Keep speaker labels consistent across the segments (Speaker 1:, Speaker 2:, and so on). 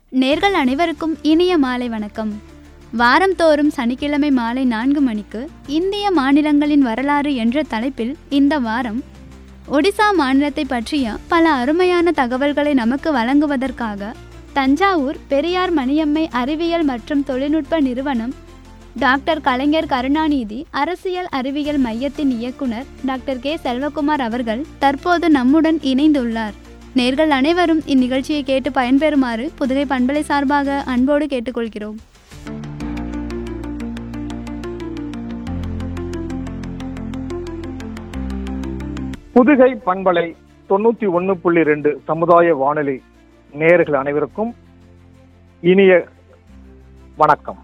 Speaker 1: நேர்கள் அனைவருக்கும் இனிய மாலை வணக்கம் வாரந்தோறும் சனிக்கிழமை மாலை நான்கு மணிக்கு இந்திய மாநிலங்களின் வரலாறு என்ற தலைப்பில் இந்த வாரம் ஒடிசா மாநிலத்தை பற்றிய பல அருமையான தகவல்களை நமக்கு வழங்குவதற்காக தஞ்சாவூர் பெரியார் மணியம்மை அறிவியல் மற்றும் தொழில்நுட்ப நிறுவனம் டாக்டர் கலைஞர் கருணாநிதி அரசியல் அறிவியல் மையத்தின் இயக்குனர் டாக்டர் கே செல்வகுமார் அவர்கள் தற்போது நம்முடன் இணைந்துள்ளார் நேர்கள் அனைவரும் இந்நிகழ்ச்சியை கேட்டு பயன்பெறுமாறு புதுகை பண்பலை சார்பாக அன்போடு கேட்டுக்கொள்கிறோம்
Speaker 2: புதுகை பண்பலை தொண்ணூத்தி ஒன்னு புள்ளி ரெண்டு சமுதாய வானொலி நேயர்கள் அனைவருக்கும் இனிய வணக்கம்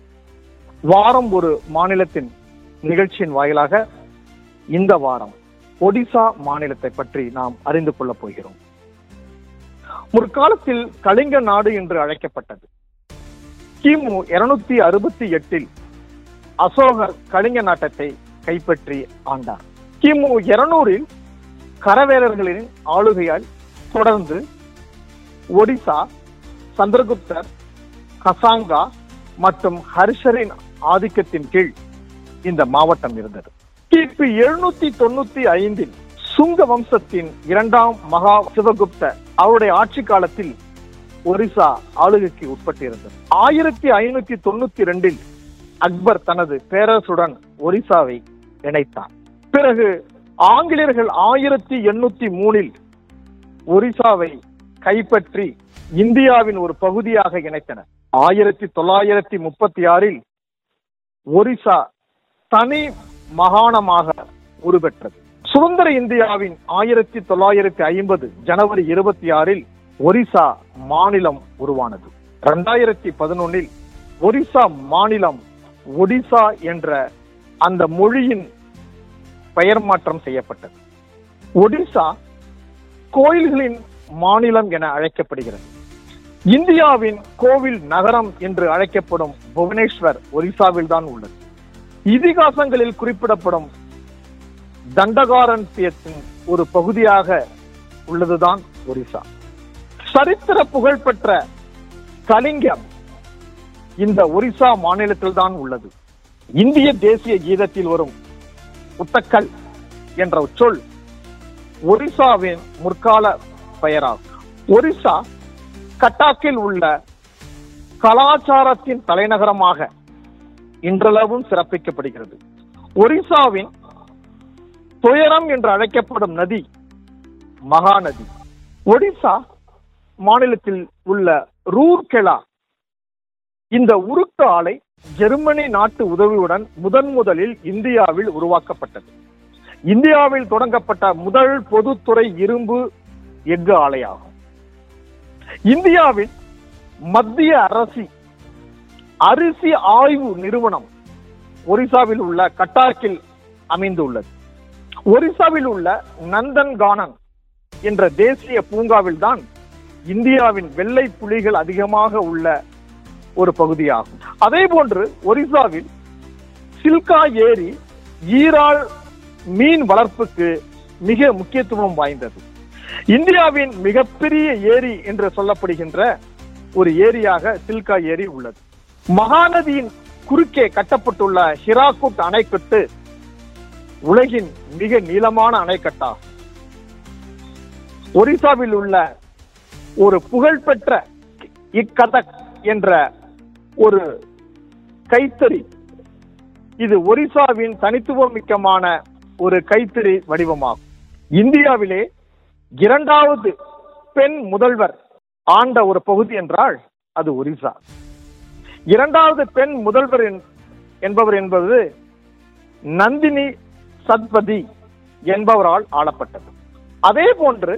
Speaker 2: வாரம் ஒரு மாநிலத்தின் நிகழ்ச்சியின் வாயிலாக இந்த வாரம் ஒடிசா மாநிலத்தை பற்றி நாம் அறிந்து கொள்ளப் போகிறோம் முற்காலத்தில் கலிங்க நாடு என்று அழைக்கப்பட்டது கிமு இருநூத்தி அறுபத்தி எட்டில் அசோகர் கலிங்க நாட்டத்தை கைப்பற்றி ஆண்டார் கிமு இருநூறில் கரவேலர்களின் ஆளுகையால் தொடர்ந்து ஒடிசா சந்திரகுப்தர் கசாங்கா மற்றும் ஹர்ஷரின் ஆதிக்கத்தின் கீழ் இந்த மாவட்டம் இருந்தது கிபி எழுநூத்தி தொண்ணூத்தி ஐந்தில் சுங்க வம்சத்தின் இரண்டாம் மகா சிவகுப்த அவருடைய ஆட்சி காலத்தில் ஒரிசா ஆளுகைக்கு உட்பட்டிருந்தது ஆயிரத்தி ஐநூத்தி தொண்ணூத்தி ரெண்டில் அக்பர் தனது பேரரசுடன் ஒரிசாவை இணைத்தார் பிறகு ஆங்கிலேயர்கள் ஆயிரத்தி எண்ணூத்தி மூணில் ஒரிசாவை கைப்பற்றி இந்தியாவின் ஒரு பகுதியாக இணைத்தனர் ஆயிரத்தி தொள்ளாயிரத்தி முப்பத்தி ஆறில் ஒரிசா தனி மாகாணமாக உருப்பெற்றது சுதந்திர இந்தியாவின் ஆயிரத்தி தொள்ளாயிரத்தி ஐம்பது ஜனவரி இருபத்தி ஆறில் ஒரிசா மாநிலம் உருவானது இரண்டாயிரத்தி பதினொன்னில் ஒரிசா மாநிலம் ஒடிசா என்ற அந்த மொழியின் பெயர் மாற்றம் செய்யப்பட்டது ஒடிசா கோயில்களின் மாநிலம் என அழைக்கப்படுகிறது இந்தியாவின் கோவில் நகரம் என்று அழைக்கப்படும் புவனேஸ்வர் ஒரிசாவில் தான் உள்ளது இதிகாசங்களில் குறிப்பிடப்படும் தண்டகாரண்யத்தின் ஒரு பகுதியாக உள்ளதுதான் ஒரிசா சரித்திர புகழ்பெற்ற கலிங்கம் இந்த ஒரிசா மாநிலத்தில் தான் உள்ளது இந்திய தேசிய கீதத்தில் வரும் புத்தக்கல் என்ற சொல் ஒரிசாவின் முற்கால பெயராகும் ஒரிசா கட்டாக்கில் உள்ள கலாச்சாரத்தின் தலைநகரமாக இன்றளவும் சிறப்பிக்கப்படுகிறது ஒரிசாவின் துயரம் என்று அழைக்கப்படும் நதி மகாநதி ஒடிசா மாநிலத்தில் உள்ள ரூர்கெலா இந்த உருட்டு ஆலை ஜெர்மனி நாட்டு உதவியுடன் முதன் முதலில் இந்தியாவில் உருவாக்கப்பட்டது இந்தியாவில் தொடங்கப்பட்ட முதல் பொதுத்துறை இரும்பு எஃகு ஆலையாகும் இந்தியாவின் மத்திய அரசி அரிசி ஆய்வு நிறுவனம் ஒரிசாவில் உள்ள கட்டாக்கில் அமைந்துள்ளது ஒரிசாவில் உள்ள நந்தன்கானன் என்ற தேசிய பூங்காவில் தான் இந்தியாவின் வெள்ளை புலிகள் அதிகமாக உள்ள ஒரு பகுதியாகும் அதே போன்று ஒரிசாவில் சில்கா ஏரி ஈரால் மீன் வளர்ப்புக்கு மிக முக்கியத்துவம் வாய்ந்தது இந்தியாவின் மிகப்பெரிய ஏரி என்று சொல்லப்படுகின்ற ஒரு ஏரியாக சில்கா ஏரி உள்ளது மகாநதியின் குறுக்கே கட்டப்பட்டுள்ள ஹிராகுட் அணைக்கட்டு உலகின் மிக நீளமான அணைக்கட்டாகும் ஒரிசாவில் உள்ள ஒரு புகழ்பெற்ற இக்கதக் என்ற ஒரு கைத்தறி இது ஒரிசாவின் தனித்துவமிக்கமான ஒரு கைத்தறி வடிவமாகும் இந்தியாவிலே இரண்டாவது பெண் முதல்வர் ஆண்ட ஒரு பகுதி என்றால் அது ஒரிசா இரண்டாவது பெண் முதல்வர் என்பவர் என்பது நந்தினி சத்பதி என்பவரால் ஆளப்பட்டது அதே போன்று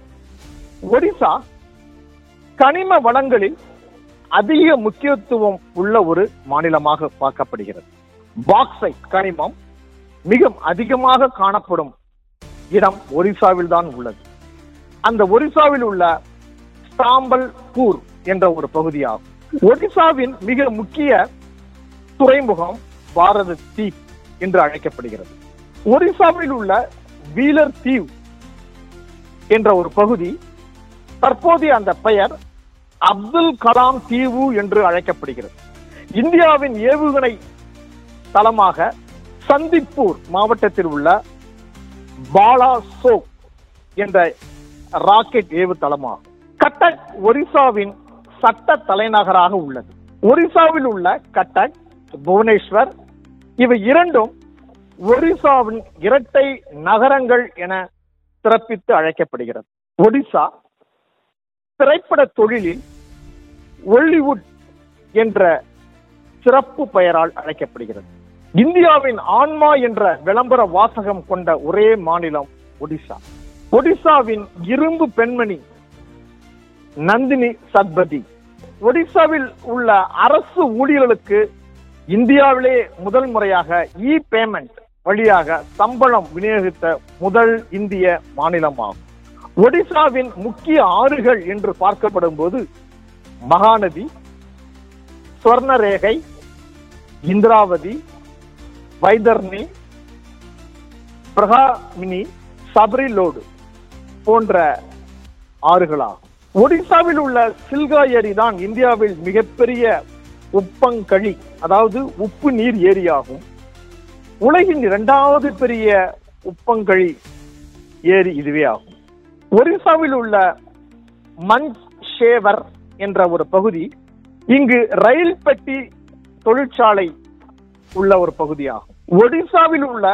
Speaker 2: ஒடிசா கனிம வளங்களில் அதிக முக்கியத்துவம் உள்ள ஒரு மாநிலமாக பார்க்கப்படுகிறது பாக்சைட் கனிமம் மிக அதிகமாக காணப்படும் இடம் ஒரிசாவில் தான் உள்ளது அந்த ஒரிசாவில் உள்ள சாம்பல் பூர் என்ற ஒரு பகுதியாகும் ஒடிசாவின் மிக முக்கிய துறைமுகம் பாரத தீப் என்று அழைக்கப்படுகிறது ஒரிசாவில் உள்ள வீலர் தீவ் என்ற ஒரு பகுதி தற்போதைய அந்த பெயர் அப்துல் கலாம் தீவு என்று அழைக்கப்படுகிறது இந்தியாவின் ஏவுகணை தளமாக சந்திப்பூர் மாவட்டத்தில் உள்ள பாலாசோக் என்ற ராக்கெட் ஏவு தளமாகும் கட்டக் ஒரிசாவின் சட்ட தலைநகராக உள்ளது ஒரிசாவில் உள்ள கட்டக் புவனேஸ்வர் இவை இரண்டும் ஒரிசாவின் இரட்டை நகரங்கள் என சிறப்பித்து அழைக்கப்படுகிறது ஒடிசா திரைப்பட தொழிலில் ஒல்லிவுட் என்ற சிறப்பு பெயரால் அழைக்கப்படுகிறது இந்தியாவின் ஆன்மா என்ற விளம்பர வாசகம் கொண்ட ஒரே மாநிலம் ஒடிசா ஒடிசாவின் இரும்பு பெண்மணி நந்தினி சத்பதி ஒடிசாவில் உள்ள அரசு ஊழியர்களுக்கு இந்தியாவிலே முதல் முறையாக இ பேமெண்ட் வழியாக சம்பளம் விநியோகித்த முதல் இந்திய மாநிலமாகும் ஒடிசாவின் முக்கிய ஆறுகள் என்று பார்க்கப்படும் போது மகாநதி ஸ்வர்ணரேகை இந்திராவதி வைதர்ணி பிரகாமினி சபரிலோடு போன்ற ஆறுகளாகும் ஒடிசாவில் உள்ள சில்கா ஏரி தான் இந்தியாவில் மிகப்பெரிய உப்பங்கழி அதாவது உப்பு நீர் ஏரியாகும் உலகின் இரண்டாவது பெரிய உப்பங்கழி ஏரி இதுவே ஆகும் ஒரிசாவில் உள்ள மன்ஷேவர் என்ற ஒரு பகுதி இங்கு ரயில் பெட்டி தொழிற்சாலை உள்ள ஒரு பகுதியாகும் ஒடிசாவில் உள்ள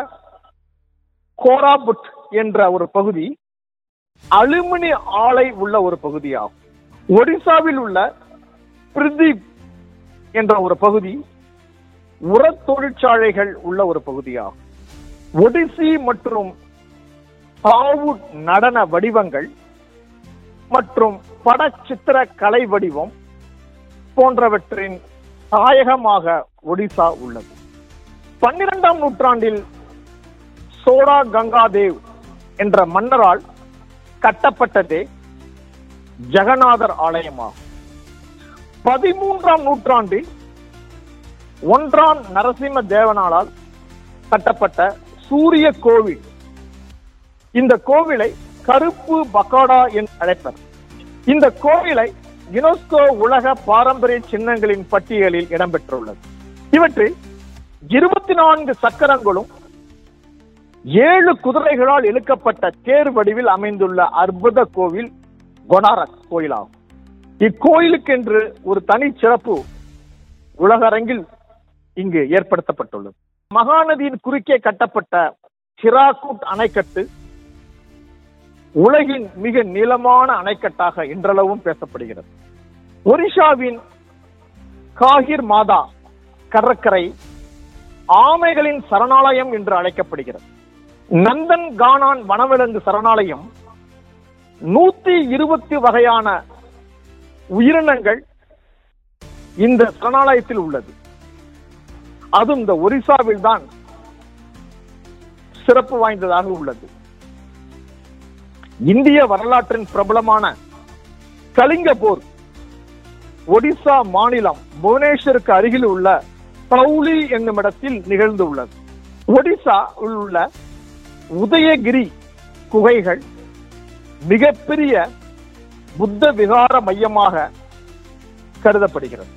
Speaker 2: கோராபுட் என்ற ஒரு பகுதி அலுமினி ஆலை உள்ள ஒரு பகுதியாகும் ஒடிசாவில் உள்ள பிரதீப் என்ற ஒரு பகுதி உர தொழிற்சாலைகள் உள்ள ஒரு பகுதியாகும் ஒடிசி மற்றும் தாவூட் நடன வடிவங்கள் மற்றும் படச்சித்திர கலை வடிவம் போன்றவற்றின் தாயகமாக ஒடிசா உள்ளது பன்னிரெண்டாம் நூற்றாண்டில் சோடா கங்காதேவ் என்ற மன்னரால் கட்டப்பட்டதே ஜெகநாதர் ஆலயமாகும் பதிமூன்றாம் நூற்றாண்டில் ஒன்றாம் நரசிம்ம தேவனாலால் கட்டப்பட்ட சூரிய கோவில் இந்த கோவிலை கருப்பு பக்காடா என்று அழைப்பர் இந்த கோவிலை யுனெஸ்கோ உலக பாரம்பரிய சின்னங்களின் பட்டியலில் இடம்பெற்றுள்ளது இவற்றில் இருபத்தி நான்கு சக்கரங்களும் ஏழு குதிரைகளால் இழுக்கப்பட்ட தேர் வடிவில் அமைந்துள்ள அற்புத கோவில் கொனாரக் கோயிலாகும் இக்கோயிலுக்கென்று ஒரு தனி சிறப்பு உலகரங்கில் இங்கு ஏற்படுத்தப்பட்டுள்ளது மகாநதியின் குறுக்கே கட்டப்பட்ட ஹிராகுட் அணைக்கட்டு உலகின் மிக நீளமான அணைக்கட்டாக இன்றளவும் பேசப்படுகிறது ஒரிஷாவின் காகிர் மாதா கடற்கரை ஆமைகளின் சரணாலயம் என்று அழைக்கப்படுகிறது நந்தன் கானான் வனவிலங்கு சரணாலயம் நூத்தி இருபத்தி வகையான உயிரினங்கள் இந்த சரணாலயத்தில் உள்ளது அதுவும் இந்த ஒரிசாவில் தான் சிறப்பு வாய்ந்ததாக உள்ளது இந்திய வரலாற்றின் பிரபலமான கலிங்க போர் ஒடிசா மாநிலம் புவனேஸ்வருக்கு அருகில் உள்ள பௌலி என்னும் இடத்தில் நிகழ்ந்துள்ளது ஒடிசா உள்ள உதயகிரி குகைகள் மிகப்பெரிய புத்த விகார மையமாக கருதப்படுகிறது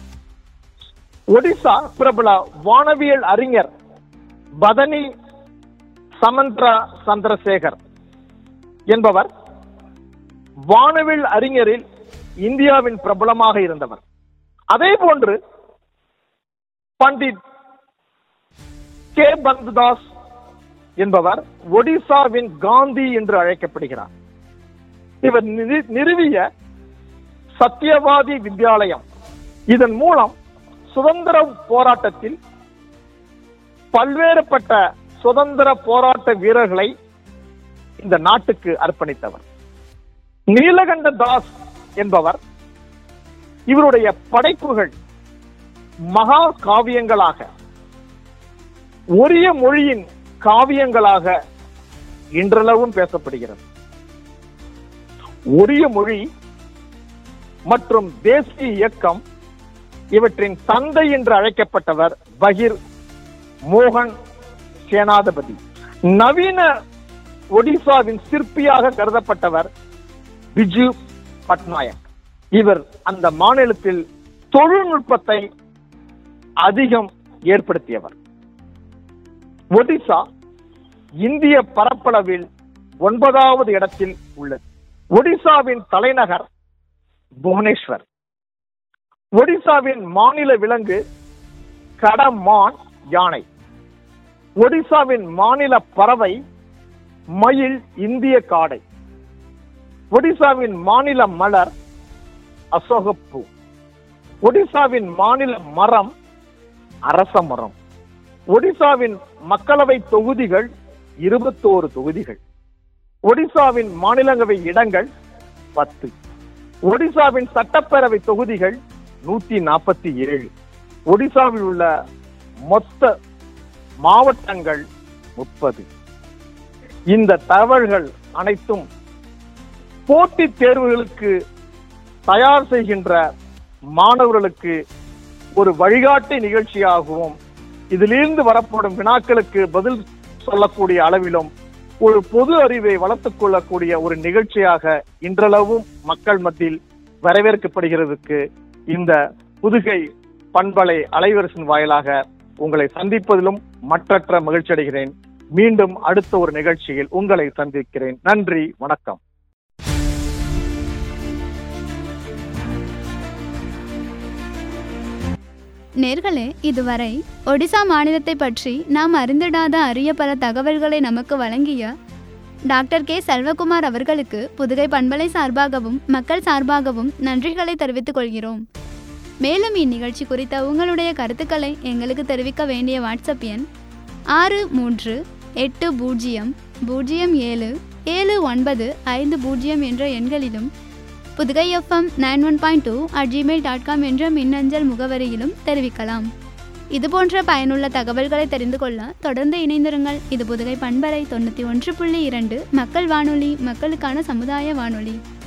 Speaker 2: ஒடிசா பிரபல வானவியல் அறிஞர் பதனி சமந்த்ரா சந்திரசேகர் என்பவர் வானவில் அறிஞரில் இந்தியாவின் பிரபலமாக இருந்தவர் அதே போன்று பண்டிட் கே பந்துதாஸ் என்பவர் ஒடிசாவின் காந்தி என்று அழைக்கப்படுகிறார் இவர் நிறு- நிறுவிய சத்தியவாதி வித்யாலயம் இதன் மூலம் சுதந்திர போராட்டத்தில் பல்வேறுபட்ட சுதந்திர போராட்ட வீரர்களை இந்த நாட்டுக்கு அர்ப்பணித்தவர் நீலகண்ட தாஸ் என்பவர் இவருடைய படைப்புகள் மகா காவியங்களாக ஒரிய மொழியின் காவியங்களாக இன்றளவும் பேசப்படுகிறது ஒரிய மொழி மற்றும் தேசிய இயக்கம் இவற்றின் தந்தை என்று அழைக்கப்பட்டவர் பகிர் மோகன் சேனாதிபதி நவீன ஒடிசாவின் சிற்பியாக கருதப்பட்டவர் பிஜு பட்நாயக் இவர் அந்த மாநிலத்தில் தொழில்நுட்பத்தை அதிகம் ஏற்படுத்தியவர் ஒடிசா இந்திய பரப்பளவில் ஒன்பதாவது இடத்தில் உள்ளது ஒடிசாவின் தலைநகர் புவனேஸ்வர் ஒடிசாவின் மாநில விலங்கு கடமான் யானை ஒடிசாவின் மாநில பறவை மயில் இந்திய காடை ஒடிசாவின் மாநில மலர் அசோகப்பூ ஒடிசாவின் மாநில மரம் அரச மரம் ஒடிசாவின் மக்களவை தொகுதிகள் இருபத்தோரு தொகுதிகள் ஒடிசாவின் மாநிலங்களவை இடங்கள் பத்து ஒடிசாவின் சட்டப்பேரவை தொகுதிகள் நூத்தி நாற்பத்தி ஏழு ஒடிசாவில் உள்ள மொத்த மாவட்டங்கள் முப்பது இந்த தகவல்கள் அனைத்தும் போட்டித் தேர்வுகளுக்கு தயார் செய்கின்ற மாணவர்களுக்கு ஒரு வழிகாட்டி நிகழ்ச்சியாகவும் இதிலிருந்து வரப்படும் வினாக்களுக்கு பதில் சொல்லக்கூடிய அளவிலும் ஒரு பொது அறிவை வளர்த்துக் கொள்ளக்கூடிய ஒரு நிகழ்ச்சியாக இன்றளவும் மக்கள் மத்தியில் வரவேற்கப்படுகிறதுக்கு இந்த புதுகை பண்பலை அலைவரிசின் வாயிலாக உங்களை சந்திப்பதிலும் மற்றற்ற மகிழ்ச்சி அடைகிறேன் மீண்டும் அடுத்த ஒரு நிகழ்ச்சியில் உங்களை சந்திக்கிறேன் நன்றி வணக்கம்
Speaker 1: நேர்களே இதுவரை ஒடிசா மாநிலத்தை பற்றி நாம் அறிந்திடாத அரிய பல தகவல்களை நமக்கு வழங்கிய டாக்டர் கே செல்வகுமார் அவர்களுக்கு புதுகை பண்பலை சார்பாகவும் மக்கள் சார்பாகவும் நன்றிகளை தெரிவித்துக் கொள்கிறோம் மேலும் இந்நிகழ்ச்சி குறித்த உங்களுடைய கருத்துக்களை எங்களுக்கு தெரிவிக்க வேண்டிய வாட்ஸ்அப் எண் ஆறு மூன்று எட்டு பூஜ்ஜியம் பூஜ்ஜியம் ஏழு ஏழு ஒன்பது ஐந்து பூஜ்ஜியம் என்ற எண்களிலும் Pudugai FM nine one point two at Gmail dot com என்ற மின்னஞ்சல் முகவரியிலும் தெரிவிக்கலாம் இதுபோன்ற பயனுள்ள தகவல்களை தெரிந்து கொள்ள தொடர்ந்து இணைந்திருங்கள் இது புதுகை பண்பலை தொண்ணூற்றி ஒன்று புள்ளி இரண்டு மக்கள் வானொலி மக்களுக்கான சமுதாய வானொலி